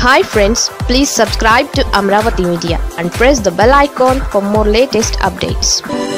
hi friends please subscribe to Amaravati media and press the bell icon for more latest updates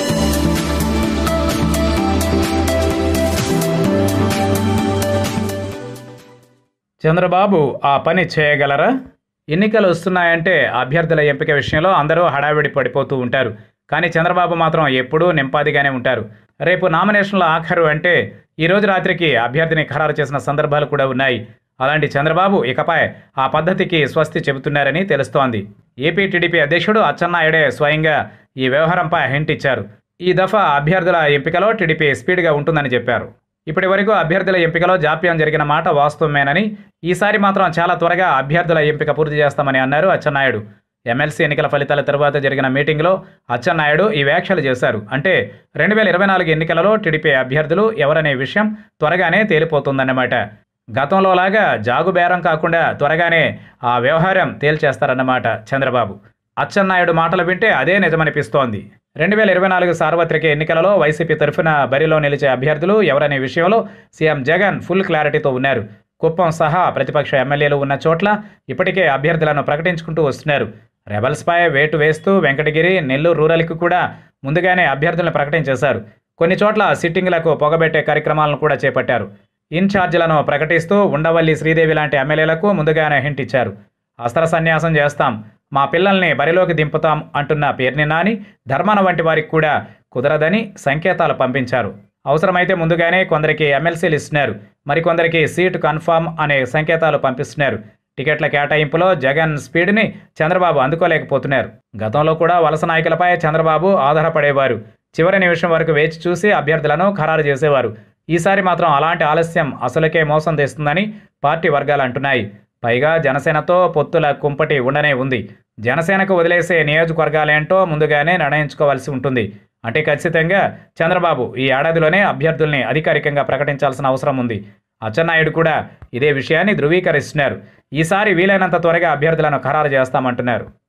Chandrababu ఆ పని చేయగలరా ఎన్నికలు వస్తున్నాయంటే అభ్యర్థుల ఎంపిక విషయంలో అందరూ హడావిడి పడిపోతూ ఉంటారు కానీ చంద్రబాబు మాత్రం ఎప్పుడూ నింపాదిగానే ఉంటారు రేపు నామినేషన్ల ఆఖరు అంటే ఈ రోజు రాత్రికి అభ్యర్థిని ఖరారు చేసిన సందర్భాలు కూడా ఉన్నాయి అలాంటి చంద్రబాబు ఇకపై ఆ పద్ధతికి స్వస్తి చెబుతున్నారని తెలుస్తోంది ఏపీ టీడీపీ అధ్యక్షుడు అచ్చెన్నాయుడే స్వయంగా ఈ వ్యవహారంపై హింట్ ఇచ్చారు ఈ దఫా అభ్యర్థుల ఎంపికలో టీడీపీ స్పీడ్గా ఉంటుందని చెప్పారు ఇప్పటి వరకు అభ్యర్థుల ఎంపికలో జాప్యం జరిగిన మాట వాస్తవమేనని ఈసారి మాత్రం చాలా త్వరగా అభ్యర్థుల ఎంపిక పూర్తి చేస్తామని అన్నారు అచ్చెన్నాయుడు ఎమ్మెల్సీ ఎన్నికల ఫలితాల తరువాత జరిగిన మీటింగ్లో అచ్చెన్నాయుడు ఈ వ్యాఖ్యలు చేశారు అంటే రెండు వేల ఇరవై నాలుగు ఎన్నికలలో టీడీపీ అభ్యర్థులు ఎవరనే విషయం త్వరగానే తేలిపోతుందన్నమాట గతంలో లాగా జాగుబేరం కాకుండా త్వరగానే ఆ వ్యవహారం తేల్చేస్తారన్నమాట చంద్రబాబు అచ్చెన్నాయుడు మాటలు వింటే అదే నిజమనిపిస్తోంది రెండు వేల ఇరవై నాలుగు సార్వత్రిక ఎన్నికలలో వైసీపీ తరఫున బరిలో నిలిచే అభ్యర్థులు ఎవరనే విషయంలో సీఎం జగన్ ఫుల్ క్లారిటీతో ఉన్నారు కుప్పం సహా ప్రతిపక్ష ఎమ్మెల్యేలు ఉన్న చోట్ల ఇప్పటికే అభ్యర్థులను ప్రకటించుకుంటూ వస్తున్నారు రెబల్స్పై వేటు వేస్తూ వెంకటగిరి నెల్లూరు రూరల్కి కూడా ముందుగానే అభ్యర్థులను ప్రకటించేశారు కొన్ని చోట్ల సిట్టింగ్లకు పొగబెట్టే కార్యక్రమాలను కూడా చేపట్టారు ఇన్ఛార్జీలను ప్రకటిస్తూ ఉండవల్లి శ్రీదేవి లాంటి ఎమ్మెల్యేలకు ముందుగానే హింట్ ఇచ్చారు అస్త్ర సన్యాసం చేస్తాం మా పిల్లల్ని బరిలోకి దింపుతాం అంటున్న పేర్ని నాని ధర్మాన వంటి వారికి కూడా కుదరదని సంకేతాలు పంపించారు అవసరమైతే ముందుగానే కొందరికి ఎమ్మెల్సీలు ఇస్తున్నారు మరికొందరికి సీటు కన్ఫామ్ అనే సంకేతాలు పంపిస్తున్నారు టికెట్ల కేటాయింపులో జగన్ స్పీడ్ని చంద్రబాబు అందుకోలేకపోతున్నారు గతంలో కూడా వలస నాయకులపై చంద్రబాబు ఆధారపడేవారు చివరి నిమిషం వరకు వేచి చూసి అభ్యర్థులను ఖరారు చేసేవారు ఈసారి మాత్రం అలాంటి ఆలస్యం అసలుకే మోసం తెస్తుందని పార్టీ వర్గాలు అంటున్నాయి పైగా జనసేనతో పొత్తుల కుంపటి ఉండనే ఉంది జనసేనకు వదిలేసే నియోజకవర్గాలేంటో ముందుగానే నిర్ణయించుకోవాల్సి ఉంటుంది అంటే ఖచ్చితంగా చంద్రబాబు ఈ ఏడాదిలోనే అభ్యర్థుల్ని అధికారికంగా ప్రకటించాల్సిన అవసరం ఉంది అచ్చెన్నాయుడు కూడా ఇదే విషయాన్ని ధృవీకరిస్తున్నారు ఈసారి వీలైనంత త్వరగా అభ్యర్థులను ఖరారు చేస్తామంటున్నారు